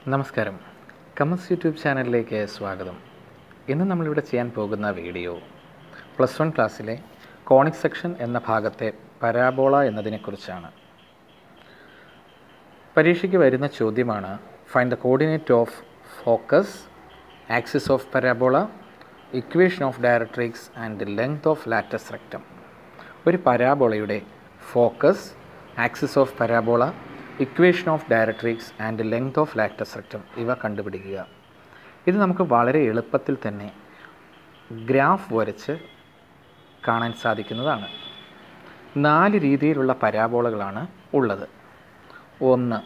നമസ്കാരം കമസ് യൂട്യൂബ് ചാനലിലേക്ക് സ്വാഗതം ഇന്ന് നമ്മളിവിടെ ചെയ്യാൻ പോകുന്ന വീഡിയോ പ്ലസ് വൺ ക്ലാസ്സിലെ കോണിക് സെക്ഷൻ എന്ന ഭാഗത്തെ പരാബോള എന്നതിനെക്കുറിച്ചാണ് പരീക്ഷയ്ക്ക് വരുന്ന ചോദ്യമാണ് find the coordinate of focus axis of parabola equation of directrix and length of latus rectum ഒരു പരാബോളയുടെ focus axis of parabola equation of directrix and length of latus rectum ഇവ കണ്ടുപിടിക്കുക ഇത് നമുക്ക് വളരെ എളുപ്പത്തിൽ തന്നെ ഗ്രാഫ് വരച്ച് കാണാൻ സാധിക്കുന്നതാണ് നാല് രീതിയിലുള്ള പരാബോളകളാണ് ഉള്ളത് ഒന്ന്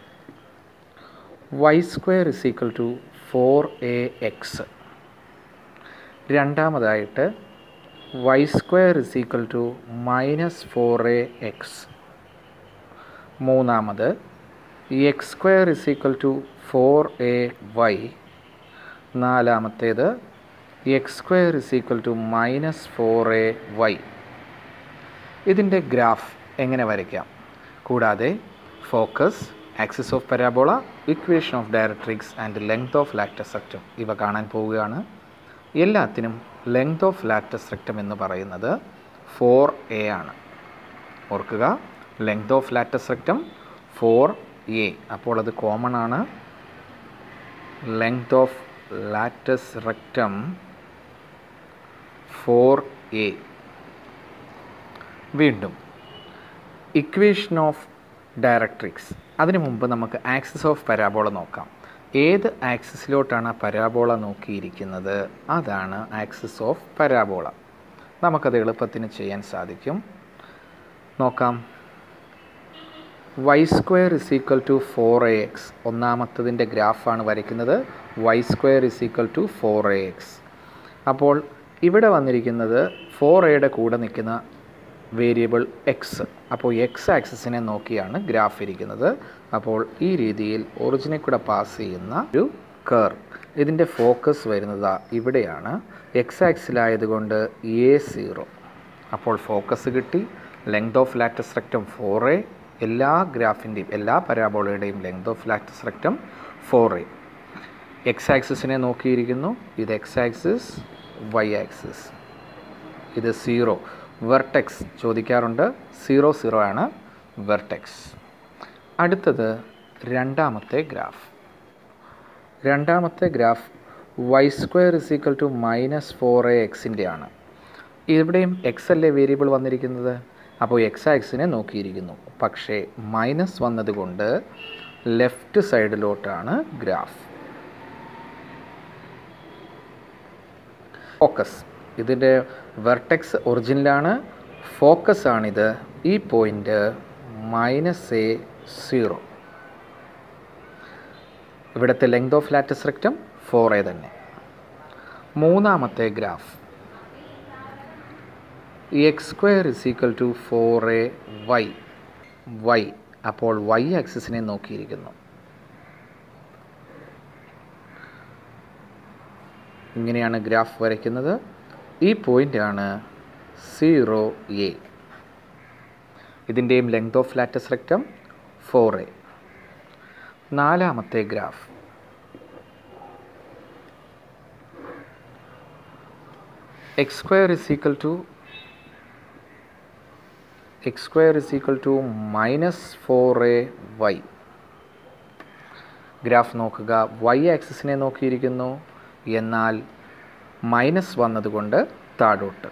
y square is equal to four a x രണ്ടാമതായിട്ട് y square is equal to minus four a x മൂന്നാമത് x square is equal to four a y നാലാമത്തേത് x square is equal to minus four a y ഇതിൻ്റെ graph എങ്ങനെ വരയ്ക്കാം കൂടാതെ focus axis of parabola equation of directrix and length of latus rectum ഇവ കാണാൻ പോവുകയാണ് എല്ലാത്തിനും ലെങ്ത് ഓഫ് ലാക്ടസ് റെക്റ്റം എന്ന് പറയുന്നത് ഫോർ എ ആണ് ഓർക്കുക length of latus rectum four a അപ്പോൾ അത് കോമൺ ആണ് length of latus rectum four a വീണ്ടും ഇക്വേഷൻ ഓഫ് ഡയറക്ട്രിക്സ് അതിനു മുമ്പ് നമുക്ക് ആക്സിസ് ഓഫ് പരാബോള നോക്കാം ഏത് ആക്സിസിലോട്ടാണ് പരാബോള നോക്കിയിരിക്കുന്നത് അതാണ് ആക്സിസ് ഓഫ് പരാബോള നമുക്കത് എളുപ്പത്തിന് ചെയ്യാൻ സാധിക്കും നോക്കാം y square is equal to four a x ഒന്നാമത്തതിൻ്റെ ഗ്രാഫാണ് വരയ്ക്കുന്നത് y square is equal to four a x അപ്പോൾ ഇവിടെ വന്നിരിക്കുന്നത് ഫോർ എയുടെ കൂടെ നിൽക്കുന്ന വേരിയബിൾ എക്സ് അപ്പോൾ എക്സ് ആക്സിസിനെ നോക്കിയാണ് ഗ്രാഫ് ഇരിക്കുന്നത് അപ്പോൾ ഈ രീതിയിൽ ഒറിജിനിൽ കൂടെ പാസ് ചെയ്യുന്ന ഒരു കർ ഇതിൻ്റെ ഫോക്കസ് വരുന്നത് ഇവിടെയാണ് എക്സ് ആക്സിലായതുകൊണ്ട് എ സീറോ അപ്പോൾ ഫോക്കസ് കിട്ടി length of latus rectum four a എല്ലാ ഗ്രാഫിൻ്റെയും എല്ലാ പരാബോളയുടെയും length of latus rectum four a x ആക്സിസിനെ നോക്കിയിരിക്കുന്നു ഇത് എക്സ് ആക്സിസ് വൈ ആക്സിസ് ഇത് സീറോ വെർട്ടെക്സ് ചോദിക്കാറുണ്ട് സീറോ സീറോ ആണ് വെർട്ടെക്സ് അടുത്തത് രണ്ടാമത്തെ ഗ്രാഫ് രണ്ടാമത്തെ graph y square is equal to minus four a എക്സിൻ്റെ ആണ് ഇവിടെയും എക്സ് അല്ലേ വേരിയബിൾ വന്നിരിക്കുന്നത് അപ്പോൾ എക്സ് ആക്സിനെ നോക്കിയിരിക്കുന്നു പക്ഷേ മൈനസ് വന്നതുകൊണ്ട് ലെഫ്റ്റ് സൈഡിലോട്ടാണ് ഗ്രാഫ് ഫോക്കസ് ഇതിൻ്റെ വെർട്ടെക്സ് ഒറിജിനലാണ് ഫോക്കസ് ആണിത് ഈ പോയിൻ്റ് മൈനസ് എ സീറോ ഇവിടുത്തെ length of latus rectum four a തന്നെ മൂന്നാമത്തെ graph x square is equal to four a y y അപ്പോൾ വൈ ആക്സിസിനെ നോക്കിയിരിക്കുന്നു ഇങ്ങനെയാണ് ഗ്രാഫ് വരയ്ക്കുന്നത് ഈ പോയിൻ്റാണ് സീറോ എ ഇതിൻ്റെയും length of latus rectum four a നാലാമത്തെ graph x square is equal to x square is equal to minus four a Y graph നോക്കുക വൈ ആക്സിസിനെ നോക്കിയിരിക്കുന്നു എന്നാൽ മൈനസ് വന്നതുകൊണ്ട് താഴോട്ട്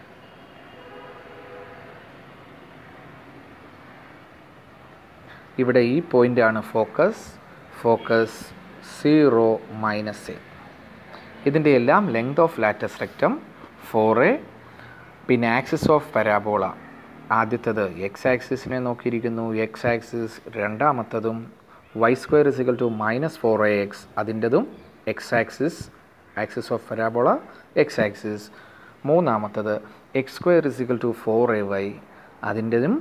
ഇവിടെ ഈ പോയിൻ്റാണ് focus focus zero minus a ഇതിൻ്റെ എല്ലാം length of latus rectum four a പിന്നെ ആക്സിസ് ഓഫ് പരാബോള ആദ്യത്തത് എക്സ് ആക്സിസിനെ നോക്കിയിരിക്കുന്നു എക്സ് ആക്സിസ് രണ്ടാമത്തതും y square is equal to minus four a x അതിൻ്റെതും x axis axis of parabola x axis മൂന്നാമത്തത് x square is equal to four a y അതിൻ്റെതും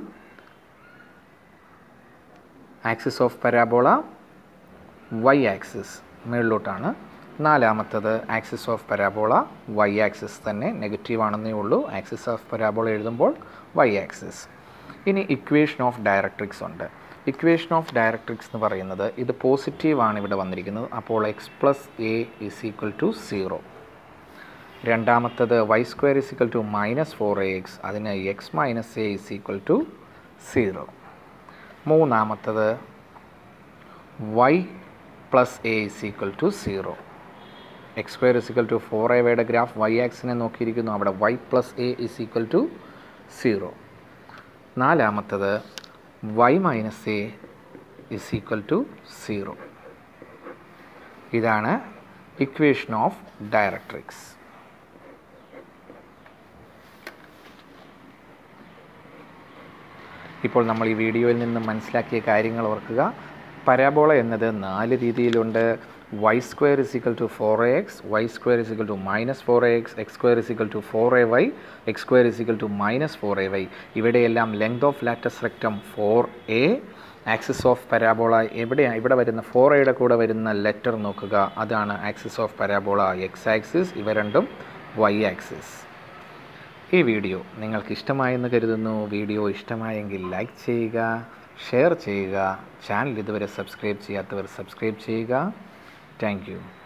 axis of parabola y axis മുകളിലോട്ടാണ് നാലാമത്തത് axis of parabola y axis തന്നെ negative ആണെന്നേ ഉള്ളൂ axis of parabola എഴുതുമ്പോൾ y axis ഇനി ഇക്വേഷൻ ഓഫ് ഡയറക്ട്രിക്സ് ഉണ്ട് ഇക്വേഷൻ ഓഫ് ഡയറക്ട്രിക്സ് എന്ന് പറയുന്നത് ഇത് പോസിറ്റീവാണ് ഇവിടെ വന്നിരിക്കുന്നത് അപ്പോൾ x plus a is equal to zero രണ്ടാമത്തത് y square is equal to minus four a x അതിന് x minus a is equal to zero മൂന്നാമത്തത് y plus a is equal to zero x square is equal to four a വൈയുടെ graph y ആക്സിനെ നോക്കിയിരിക്കുന്നു അവിടെ y plus a is equal to zero നാലാമത്തത് y minus a is equal to zero ഇതാണ് equation of directrix ഇപ്പോൾ നമ്മൾ ഈ വീഡിയോയിൽ നിന്ന് മനസ്സിലാക്കിയ കാര്യങ്ങൾ ഓർക്കുക പരാബോള എന്നത് നാല് രീതിയിലുണ്ട് y square is equal to four a x y square is equal to minus four a x x square is equal to four a y x square is equal to minus four a y ഇവിടെയെല്ലാം length of latus rectum four a axis of parabola എവിടെയാണ് ഇവിടെ വരുന്ന four എയുടെ കൂടെ വരുന്ന letter നോക്കുക അതാണ് axis of parabola x axis ഇവ രണ്ടും വൈ ആക്സിസ് ഈ വീഡിയോ നിങ്ങൾക്ക് ഇഷ്ടമായെന്ന് കരുതുന്നു വീഡിയോ ഇഷ്ടമായെങ്കിൽ ലൈക്ക് ചെയ്യുക ഷെയർ ചെയ്യുക ചാനൽ ഇതുവരെ സബ്സ്ക്രൈബ് ചെയ്യാത്തവർ സബ്സ്ക്രൈബ് ചെയ്യുക താങ്ക്